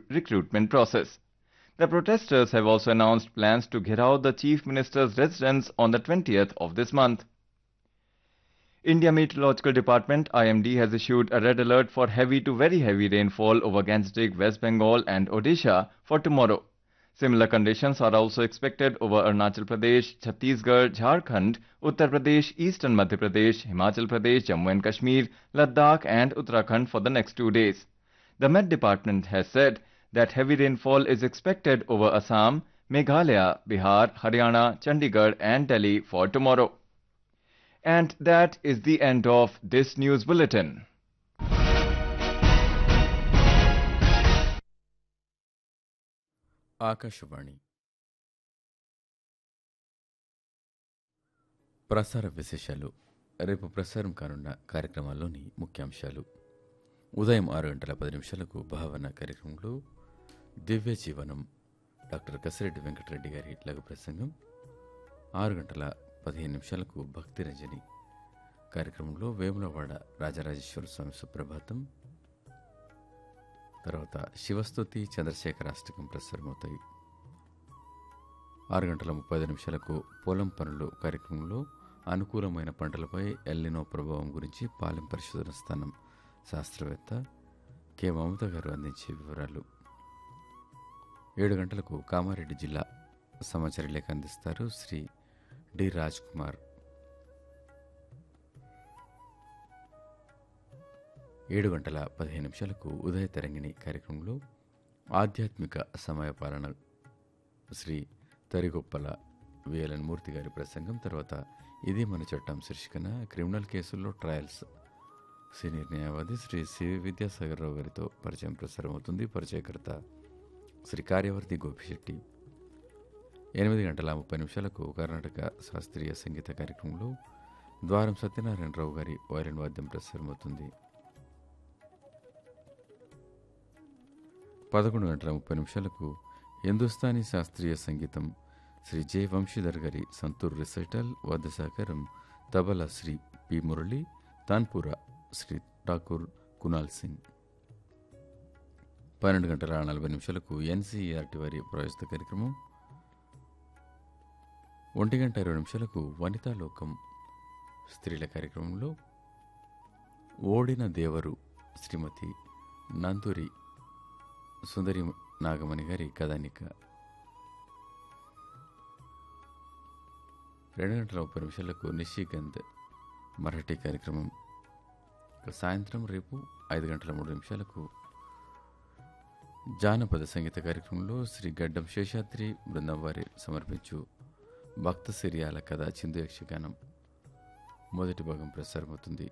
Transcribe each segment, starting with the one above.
recru- recruitment process. The protesters have also announced plans to घेराव the Chief Minister's residence on the 20th of this month. India Meteorological Department IMD has issued a red alert for heavy to very heavy rainfall over Gangetic, West Bengal and Odisha for tomorrow. Similar conditions are also expected over Arunachal Pradesh, Chhattisgarh, Jharkhand, Uttar Pradesh, Eastern Madhya Pradesh, Himachal Pradesh, Jammu and Kashmir, Ladakh and Uttarakhand for the next two days. The Met Department has said that heavy rainfall is expected over Assam, Meghalaya, Bihar, Haryana, Chandigarh and Delhi for tomorrow. And that is the end of this news bulletin. Akashvani ప్రసార విశేషాలు రేపు ప్రసారం కానున్న కార్యక్రమాల్లోని ముఖ్యాంశాలు ఉదయం ఆరు గంటల పది నిమిషాలకు భావన కార్యక్రమంలో దివ్య జీవనం డాక్టర్ కసిరెడ్డి వెంకటరెడ్డి గారి లఘు ప్రసంగం ఆరు గంటల పదిహేను నిమిషాలకు భక్తి రంజని కార్యక్రమంలో వేములవాడ రాజరాజేశ్వర స్వామి సుప్రభాతం తర్వాత శివస్తుతి చంద్రశేఖర అష్టకం ప్రసారమవుతాయి ఆరు గంటల ముప్పై ఐదు నిమిషాలకు పొలం పనులు కార్యక్రమంలో అనుకూలమైన పంటలపై ఎల్లినో ప్రభావం గురించి పాలెం పరిశోధన స్థానం శాస్త్రవేత్త కె మమత గారు అందించే వివరాలు ఏడు గంటలకు కామారెడ్డి జిల్లా సమాచార లేఖ అందిస్తారు శ్రీ డి రాజ్ కుమార్ ఏడు గంటల పదిహేను నిమిషాలకు ఉదయ తరంగిణి కార్యక్రమంలో ఆధ్యాత్మిక సమయపాలన శ్రీ తరిగొప్పల విఎల్ఎన్ మూర్తి గారి ప్రసంగం తర్వాత ఇది మన చట్టం శీర్షికన క్రిమినల్ కేసుల్లో ట్రయల్స్ సీనియర్ న్యాయవాది శ్రీ సి విద్యాసాగర్ రావు గారితో పరిచయం ప్రసారం అవుతుంది పరిచయకర్త శ్రీ కార్యవర్తి గోపిశెట్టి ఎనిమిది గంటల ముప్పై నిమిషాలకు కర్ణాటక శాస్త్రీయ సంగీత కార్యక్రమంలో ద్వారం సత్యనారాయణరావు గారి వైరన్ వాద్యం ప్రసారమవుతుంది పదకొండు గంటల ముప్పై నిమిషాలకు హిందుస్థానీ శాస్త్రీయ సంగీతం శ్రీ జె వంశీధర్ గారి సంతూర్ రిసైటల్ వద్ద సహకారం తబలా శ్రీ పి మురళి తాన్పుర శ్రీ ఠాకూర్ కునాల్ సింగ్ పన్నెండు గంటల నలభై నిమిషాలకు ఎన్సీఆర్టీ వారి ప్రవేశిత కార్యక్రమం ఒంటి గంట ఇరవై నిమిషాలకు వనితా లోకం స్త్రీల కార్యక్రమంలో ఓడిన దేవరు శ్రీమతి నందూరి సుందరి నాగమణి గారి కథానిక రెండు గంటల ముప్పై నిమిషాలకు నిషిగంధ్ మరాఠీ కార్యక్రమం ఇక సాయంత్రం రేపు ఐదు గంటల మూడు నిమిషాలకు జానపద సంగీత కార్యక్రమంలో శ్రీ గడ్డం శేషాద్రి బృందం వారి సమర్పించు భక్త సిరియాల కథ చిందు యక్షగానం మొదటి భాగం ప్రసారమవుతుంది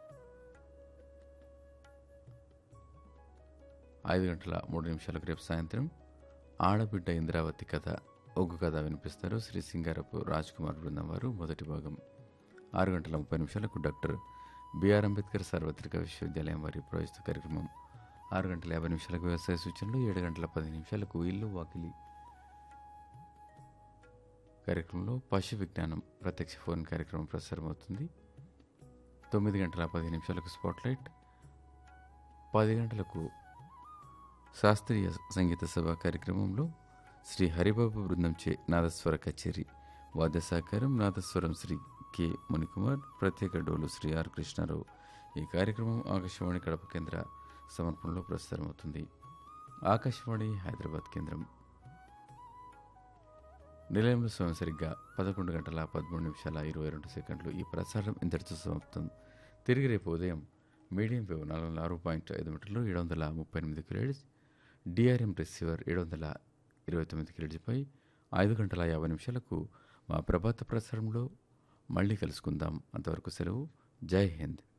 ఐదు గంటల మూడు నిమిషాలకు రేపు సాయంత్రం ఆడబిడ్డ ఇంద్రావతి కథ ఒగ్గు కథ వినిపిస్తారు శ్రీ సింగారపు రాజ్ కుమార్ బృందం వారు మొదటి భాగం ఆరు గంటల ముప్పై నిమిషాలకు డాక్టర్ బిఆర్ అంబేద్కర్ సార్వత్రిక విశ్వవిద్యాలయం వారి ప్రవేశ కార్యక్రమం ఆరు గంటల యాభై నిమిషాలకు వ్యవసాయ సూచనలు ఏడు గంటల పది నిమిషాలకు ఇల్లు వాకిలి కార్యక్రమంలో పశు విజ్ఞానం ప్రత్యక్ష ఫోన్ కార్యక్రమం ప్రసారమవుతుంది తొమ్మిది గంటల పది నిమిషాలకు స్పాట్లైట్ పది గంటలకు శాస్త్రీయ సంగీత సభ కార్యక్రమంలో శ్రీ హరిబాబు బృందంచే నాదస్వర కచేరి వాద్య సహకారం నాదస్వరం శ్రీ కె మునికుమార్ ప్రత్యేక డోలు శ్రీ ఆర్ కృష్ణారావు ఈ కార్యక్రమం ఆకాశవాణి కడప కేంద్ర సమర్పణలో ప్రసారమవుతుంది ఆకాశవాణి హైదరాబాద్ కేంద్రం నిలయంలో స్వయం సరిగ్గా పదకొండు గంటల పదమూడు నిమిషాల ఇరవై రెండు సెకండ్లు ఈ ప్రసారం ఇంతటితో సమాప్తం తిరిగి రేపు ఉదయం మీడియం వేవ్ నాలుగు వందల ఆరు పాయింట్ ఐదు మీటర్లు ఏడు వందల ముప్పై ఎనిమిది క్రెడిట్స్ డిఆర్ఎం రిసీవర్ ఏడు వందల ఇరవై తొమ్మిది క్రెడిట్స్పై ఐదు గంటల యాభై నిమిషాలకు మా ప్రభాత ప్రసారంలో మళ్ళీ కలుసుకుందాం అంతవరకు సెలవు జై హింద్